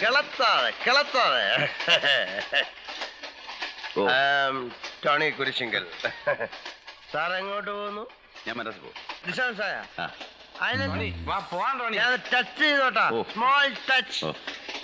കിളത്താതെ കിളത്താതെ ഓ. ആം, ടോണി കുരിശിങ്കൽ സാർ എങ്ങോട്ട് പോകുന്നു ഞാൻ മനസ്സ് പോകും ഡിസ്റ്റൻസായ ആ വാ പോവാൻ ടോണി ഞാൻ ടച്ച് ചെയ്തോട്ടാ ഓ. സ്മോൾ ടച്ച് ഓ.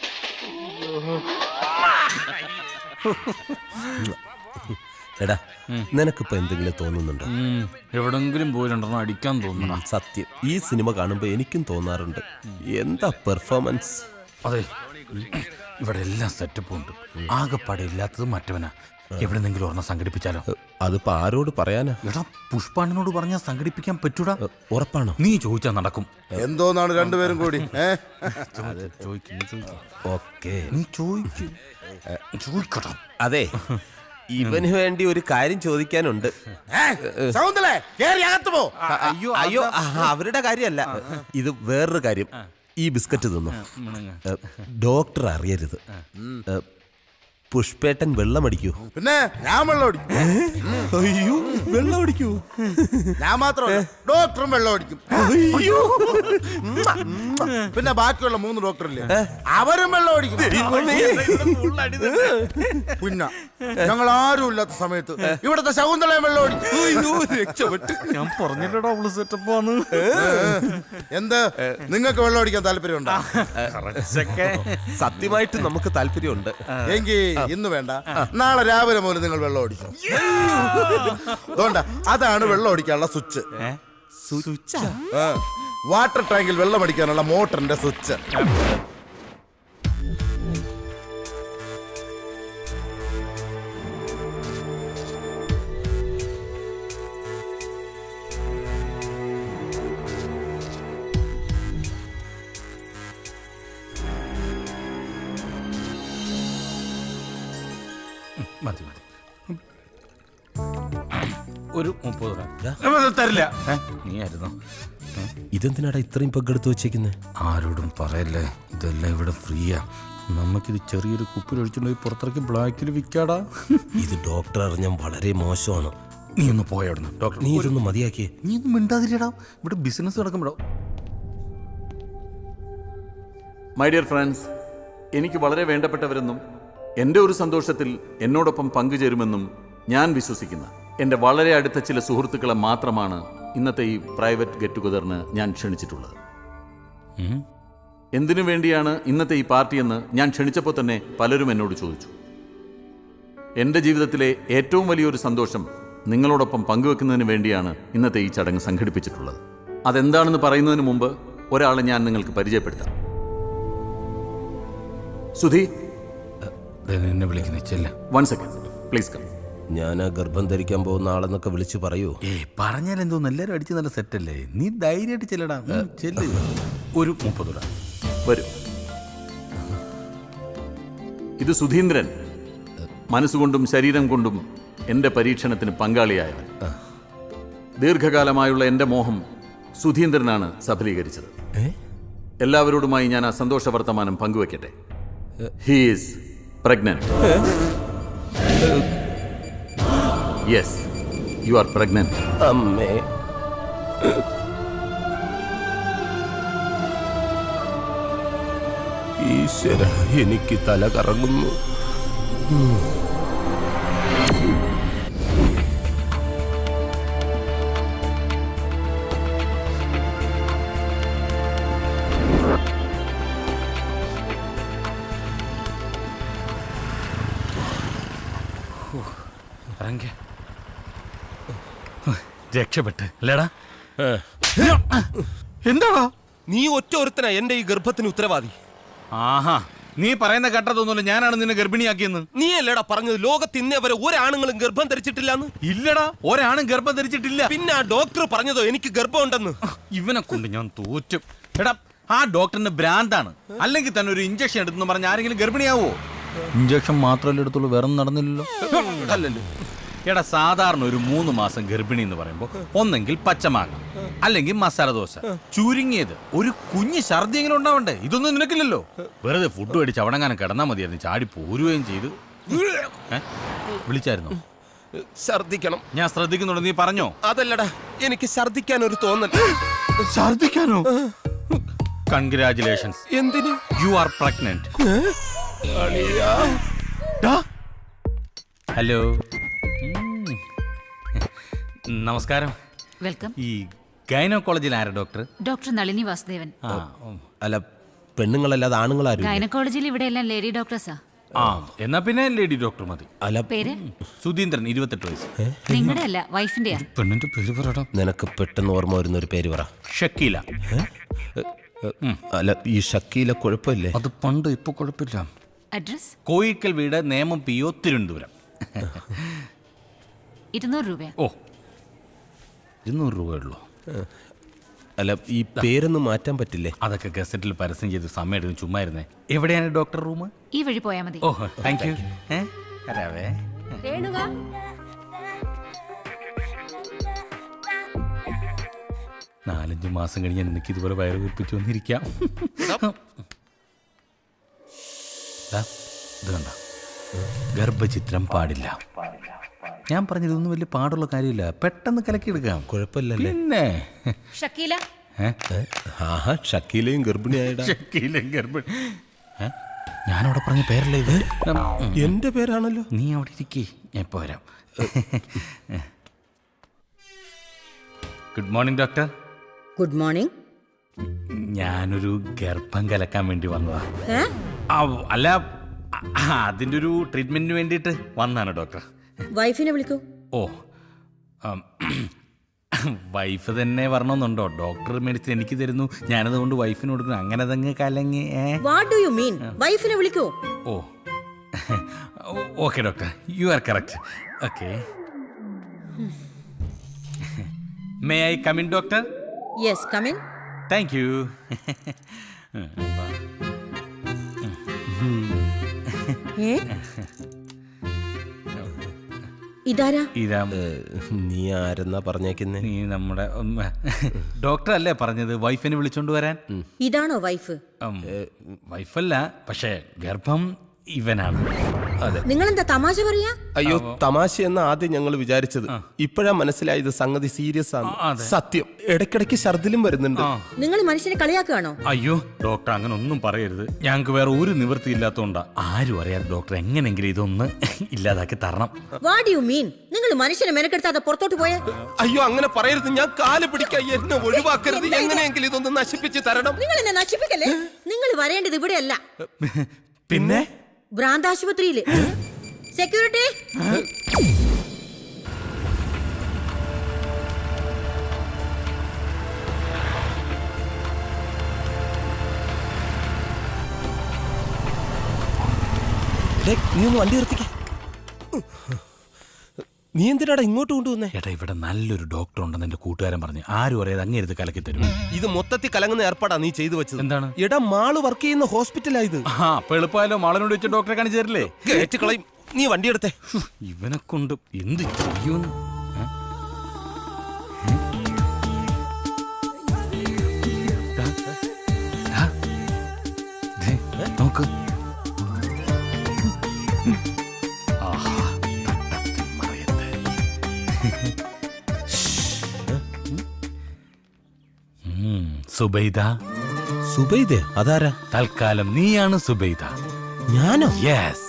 എടാ നിനക്കിപ്പോ എന്തെങ്കിലും തോന്നുന്നുണ്ടോ എവിടെങ്കിലും പോയി രണ്ടെണ്ണം അടിക്കാൻ തോന്നണ ഉം, സത്യം ഈ സിനിമ കാണുമ്പോ എനിക്കും തോന്നാറുണ്ട് എന്താ പെർഫോമൻസ് അതെ ഇവിടെ എല്ലാം സെറ്റപ്പും ഉണ്ട് ആകെപ്പാടെ ഇല്ലാത്തത് മറ്റവനാ എവിടെന്നെങ്കിലും ഒരെണ്ണം സംഘടിപ്പിച്ചാലോ അതിപ്പോ ആരോട് പറയാനാ എടാ പുഷ്പാണ്ണനോട് പറഞ്ഞാൽ സംഘടിപ്പിക്കാൻ പറ്റൂടാ ഉറപ്പാണോ നീ ചോദിച്ചാൽ നടക്കും എന്തോന്നാണ് രണ്ടുപേരും കൂടി ഏ ചോദിക്കും നീ ചോദിക്ക്. ഓക്കെ നീ ചോദിക്കും ചോദിക്കടാ അതെ ഇവന് വേണ്ടി ഒരു കാര്യം ചോദിക്കാനുണ്ട് സൗന്ദലേ കേറി അകത്ത് പോ അയ്യോ അയ്യോ ആ, അവരുടെ കാര്യമല്ല ഇത് വേറൊരു കാര്യം ഈ ബിസ്ക്കറ്റ് തിന്നു ഏ, ഡോക്ടർ അറിയരുത് ഏ, പുഷ്പേട്ടൻ വെള്ളമടിക്കൂ പിന്നെ ഞാൻ വെള്ളം അടിക്കും അയ്യോ വെള്ളമടിക്കൂ ഞാൻ മാത്രമല്ല ഡോക്ടറും വെള്ളം അടിക്കും പിന്നെ ബാക്കിയുള്ള മൂന്ന് ഡോക്ടറില്ലേ അവരും വെള്ളം അടിക്കും പിന്നെ ഞങ്ങൾ ആരും ഇല്ലാത്ത സമയത്ത് ഇവിടുത്തെ ശകുന്തളയും വെള്ളം അടിക്കും രക്ഷപ്പെട്ട് ഞാൻ പറഞ്ഞില്ലടാ അവള് സെറ്റപ്പാന്ന് എന്ത് നിങ്ങൾക്ക് വെള്ളം അടിക്കാൻ താല്പര്യമുണ്ടോ സത്യമായിട്ട് നമുക്ക് താല്പര്യമുണ്ട് എങ്കിൽ ഇന്ന് വേണ്ട നാളെ രാവിലെ മുതൽ നിങ്ങൾ വെള്ളം അടിക്കും അതുകൊണ്ടാ അതാണ് വെള്ളം അടിക്കാനുള്ള സ്വിച്ച് സ്വിച്ചാ? ആ, വാട്ടർ ടാങ്കിൽ വെള്ളം അടിക്കാനുള്ള മോട്ടറിന്റെ സ്വിച്ച് മതി മതി ഒരു മുപ്പത് രൂപ തരില്ല ഏ, നീ ആയിരുന്നോ ഏ? ഇതെന്തിനാടാ ഇത്രയും പങ്കെടുത്ത് വെച്ചേക്കുന്നത് ആരോടും പറയല്ലേ ഇതെല്ലാം ഇവിടെ ഫ്രീയാ നമുക്കിത് ചെറിയൊരു കുപ്പിൽ ഒഴിച്ചുകൊണ്ട് പോയി പുറത്തിറക്കി ബ്ലാക്കിൽ വിൽക്കാടാ ഇത് ഡോക്ടർ അറിഞ്ഞാൽ വളരെ മോശമാണ് നീ ഒന്ന് പോയ അവിടുന്ന് ഡോക്ടർ നീ ഇതൊന്ന് മതിയാക്കിയേ നീ ഒന്നും മിണ്ടാതിരിടാ ഇവിടെ ബിസിനസ് നടക്കുമ്പോഴോ മൈ ഡിയർ ഫ്രണ്ട്സ് എനിക്ക് വളരെ വേണ്ടപ്പെട്ടവരെന്നും എൻ്റെ ഒരു സന്തോഷത്തിൽ എന്നോടൊപ്പം പങ്കുചേരുമെന്നും ഞാൻ വിശ്വസിക്കുന്ന എൻ്റെ വളരെ അടുത്ത ചില സുഹൃത്തുക്കളെ മാത്രമാണ് ഇന്നത്തെ ഈ പ്രൈവറ്റ് ഗെറ്റ് ടുഗദറിന് ഞാൻ ക്ഷണിച്ചിട്ടുള്ളത് എന്തിനു വേണ്ടിയാണ് ഇന്നത്തെ ഈ പാർട്ടിയെന്ന് ഞാൻ ക്ഷണിച്ചപ്പോൾ തന്നെ പലരും എന്നോട് ചോദിച്ചു എൻ്റെ ജീവിതത്തിലെ ഏറ്റവും വലിയൊരു സന്തോഷം നിങ്ങളോടൊപ്പം പങ്കുവെക്കുന്നതിന് വേണ്ടിയാണ് ഇന്നത്തെ ഈ ചടങ്ങ് സംഘടിപ്പിച്ചിട്ടുള്ളത് അതെന്താണെന്ന് പറയുന്നതിന് മുമ്പ് ഒരാളെ ഞാൻ നിങ്ങൾക്ക് പരിചയപ്പെടുത്താം സുധി ദേ നിന്നെ വിളിക്കുന്ന ചെല്ല വൺ സെക്കൻഡ് പ്ലീസ് കം ഞാൻ ആ ഗർഭം ധരിക്കാൻ പോകുന്ന ആളെന്നൊക്കെ വിളിച്ചു പറയൂ ഏ പറഞ്ഞാൽ എന്തോന്ന് എല്ലാരും അടിച്ച് നല്ല സെറ്റല്ലേ നീ ധൈര്യമായിട്ട് ചെല്ലടാ ഉം, ചെല്ല് ഒരു മുപ്പത് രൂപ വരൂ ഇത് സുധീന്ദ്രൻ മനസ്സുകൊണ്ടും ശരീരം കൊണ്ടും എൻ്റെ പരീക്ഷണത്തിന് പങ്കാളിയായവൻ ദീർഘകാലമായുള്ള എൻ്റെ മോഹം സുധീന്ദ്രനാണ് സഫലീകരിച്ചത് എല്ലാവരോടുമായി ഞാൻ ആ സന്തോഷ വർത്തമാനം പങ്കുവെക്കട്ടെ he's pregnant yes you are pregnant അമ്മേ ഈശ്വര എനിക്ക് തല കറങ്ങുന്നു ഇറങ്ങി രക്ഷപ്പെട്ട് അല്ലേടാ എന്താടാ നീ ഒറ്റ ഒരുത്തനാ എന്റെ ഈ ഗർഭത്തിന് ഉത്തരവാദി ആഹാ നീ പറയുന്ന കേട്ടതൊന്നുമില്ല ഞാനാണ് നിന്നെ ഗർഭിണിയാക്കിയെന്ന് നീ അല്ലേടാ പറഞ്ഞത് ലോകത്ത് ഇന്നേ വരെ ഒരാണുങ്ങളും ഗർഭം ധരിച്ചിട്ടില്ലാന്ന് ഇല്ലടാ ഒരാണും ഗർഭം ധരിച്ചിട്ടില്ല പിന്നെ ആ ഡോക്ടർ പറഞ്ഞതോ എനിക്ക് ഗർഭമുണ്ടെന്ന് ഇവനെ കൊണ്ട് ഞാൻ തോറ്റും എടാ ആ ഡോക്ടറിന് ഭ്രാന്താണ് അല്ലെങ്കിൽ തന്നെ ഒരു ഇഞ്ചക്ഷൻ എടുത്തെന്ന് പറഞ്ഞ ആരെങ്കിലും ഗർഭിണിയാവോ ഇഞ്ചക്ഷൻ മാത്രമല്ലേ എടുത്തുള്ളൂ വേറെ ഒന്നും നടന്നില്ലല്ലോ അല്ലല്ലോ എടാ സാധാരണ ഒരു മൂന്ന് മാസം ഗർഭിണി എന്ന് പറയുമ്പോൾ ഒന്നെങ്കിൽ പച്ചമാങ്ങ അല്ലെങ്കിൽ മസാല ദോശ ചുരുങ്ങിയത് ഒരു കുഞ്ഞ് ഛർദിയെങ്കിലും ഉണ്ടാവണ്ടേ ഇതൊന്നും നിനക്കില്ലല്ലോ വെറുതെ ഫുഡ് മേടിച്ച് അവിടെങ്ങാനും കിടന്നാൽ മതിയായിരുന്നു ചാടി പോരുകയും ചെയ്ത് ഏ? വിളിച്ചായിരുന്നോ ഛർദിക്കണം ഞാൻ ശ്രദ്ധിക്കുന്നുണ്ട് നീ പറഞ്ഞോ അതല്ലടാ എനിക്ക് ഛർദിക്കാൻ ഒരു തോന്നൽ ഛർദിക്കാനോ കൺഗ്രാചുലേഷൻസ് എന്തിന് യു ആർ പ്രഗ്നന്റ് ഹലോ നമസ്കാരം വെൽക്കം ഈ ഗൈനോക്കോളജിൽ ആരാ ഡോക്ടർ ഡോക്ടർ നളിനി വാസുദേവൻ ആ ഉം. അല്ല പെണ്ണുങ്ങളല്ലാതെ ആണുങ്ങളാരും ഇല്ലേ? ഗൈനക്കോളജിയിൽ ഇവിടെ എല്ലാം ലേഡി ഡോക്ടേഴ്സാ ആ എന്നാ പിന്നെ ലേഡി ഡോക്ടർ മതി അല്ല പേര് സുധീന്ദ്രൻ ഇരുപത്തെട്ട് വയസ്സ് നിങ്ങളുടെ അല്ല വൈഫിന്റെയാ പെണ്ണിന്റെ പേര് പറയടാ നിനക്ക് പെട്ടെന്ന് ഓർമ്മ വരുന്ന ഒരു പേര് പറ ഷക്കീല അല്ല ഈ ഷക്കീല കുഴപ്പമില്ലേ അത് പണ്ട് ഇപ്പൊ കുഴപ്പമില്ല അഡ്രസ് കോയിക്കൽ വീട് നേമം പി ഒ തിരുവനന്തപുരം ഇരുന്നൂറ് രൂപയാ ഓ ഇരുന്നൂറ് രൂപയുള്ളൂ അല്ല ഈ പേരൊന്നും മാറ്റാൻ പറ്റില്ലേ അതൊക്കെ ഗസറ്റിൽ പരസ്യം ചെയ്ത് സമയം എടുക്കും ചുമ്മാ ഇരുന്നേ എവിടെയാണ് ഡോക്ടർ റൂം ഈ വഴി പോയാ മതി ഓ താങ്ക് യു ഏ വരാവേ നാലഞ്ച് മാസം കഴിഞ്ഞ് എനിക്ക് ഇതുപോലെ വയറ് വീർപ്പിച്ച് വന്നിരിക്കാം ദാ, ഇത് കണ്ട ഗർഭചിത്രം പാടില്ല ഞാൻ പറഞ്ഞത് ഇതൊന്നും വലിയ പാടുള്ള കാര്യമില്ല പെട്ടെന്ന് കലക്കിയെടുക്കാം കുഴപ്പമില്ലല്ലേ പിന്നെ ഷക്കീല ഏ? ആഹാ ഷക്കീലയും ഗർഭിണിയായിടാ ഷക്കീലും ഗർഭിണി ഏ? ഞാനവിടെ പറഞ്ഞ പേരല്ലേ ഇത് ഉം. എന്റെ പേരാണല്ലോ നീ അവിടെ ഇരിക്കേ ഞാൻ ഇപ്പൊ വരാം good morning doctor good morning ഞാനൊരു ഗർഭം കലക്കാൻ വേണ്ടി വന്നതാ ഏ ആ, അല്ല ആ, അതിന്റെ ഒരു ട്രീറ്റ്മെന്റിന് വേണ്ടിയിട്ട് വന്നാണ് ഡോക്ടർ വൈഫിനെ വിളിക്കൂ ഓ ആം, വൈഫ് തന്നെ വരണമെന്നുണ്ടോ ഡോക്ടർ മെഡിസിൻ എനിക്ക് തരുന്നു ഞാനത് കൊണ്ട് വൈഫിന് കൊടുക്കുന്നു അങ്ങനെ തങ്ങ് കലങ്ങി ഏ വാട്ട് ഡു യു മീൻ വൈഫിനെ വിളിക്കൂ oh okay doctor you are correct okay may I come in doctor yes come in thank you ഏ ഇതാരാ ഇതാ നീ ആരെന്നാ പറഞ്ഞേക്കുന്നേ നീ നമ്മുടെ ഉം, ഡോക്ടർ അല്ലേ പറഞ്ഞത് വൈഫിനെ വിളിച്ചോണ്ട് വരാൻ ഇതാണോ വൈഫ് ഉം, വൈഫല്ല പക്ഷേ ഗർഭം ഇവനാണ് അതെ നിങ്ങളെന്താ തമാശ പറയാ അയ്യോ തമാശ എന്ന ആദ്യം ഞങ്ങൾ വിചാരിച്ചത് ഇപ്പോഴാ മനസ്സിലായത് സംഗതി സീരിയസ് ആണ് അതെ. സത്യം ഇടയ്ക്കിടയ്ക്ക് ഛർദിലും വരുന്നുണ്ട് നിങ്ങൾ മനുഷ്യനെ കളിയാക്കുകയാണോ അയ്യോ ഡോക്ടർ അങ്ങനെ ഒന്നും പറയരുത് ഞങ്ങൾക്ക് വേറെ ഒരു നിവൃത്തി ഇല്ലാത്തതുകൊണ്ടാ ആരും അറിയാതെ ഡോക്ടർ എങ്ങനെങ്കിലും ഇതൊന്ന് ഇല്ലാതാക്കി തരണം വാട്ട് യു മീൻ നിങ്ങൾ മനുഷ്യനെ മെനക്കെടുത്താതെ പുറത്തോട്ട് പോയേ അയ്യോ അങ്ങനെ പറയരുത് ഞാൻ കാല് പിടിക്കാൻ എന്നെ ഒഴിവാക്കരുത് എങ്ങനെയെങ്കിലും ഇതൊന്ന് നശിപ്പിച്ച് തരണം നിങ്ങൾ എന്നെ നശിപ്പിക്കല്ലേ നിങ്ങൾ വരേണ്ടത് ഇവിടെയല്ല പിന്നെ ഭ്രാന്താശുപത്രിയില് സെക്യൂരിറ്റി ഡേ, നീ ഒന്ന് വണ്ടി നിർത്തിക്ക നീ എന്തിനാടാ ഇങ്ങോട്ട് കൊണ്ടുവന്നേ ഏട്ടാ ഇവിടെ നല്ലൊരു ഡോക്ടർ ഉണ്ടെന്ന് എന്റെ കൂട്ടുകാരൻ പറഞ്ഞു ആരും അറിയാതെ അങ്ങേരുത് കലക്കി തരും ഇത് മൊത്തത്തിൽ കലങ്ങുന്ന ഏർപ്പാടാ നീ ചെയ്തു വെച്ചത് എന്താണ്? എടാ മാള് വർക്ക് ചെയ്യുന്ന ഹോസ്പിറ്റലാ ഇത് ആ അപ്പൊ എളുപ്പമായാലോ മാളനോട് വെച്ച് ഡോക്ടറെ കാണിച്ചു തരില്ലേ കേറ്റ് കളയും നീ വണ്ടി എടുത്തേ ഇവനെ കൊണ്ട് എന്ത് ചെയ്യുമെന്ന് ഏ? ദാ, ദാ. ദേ, നോക്ക് ആഹാ, തട്ടത്തിൽ മറയത്ത്. ഉം, സുബൈദ സുബൈദേ അതാരാ തൽക്കാലം നീയാണ് സുബൈദ ഞാനോ യെസ്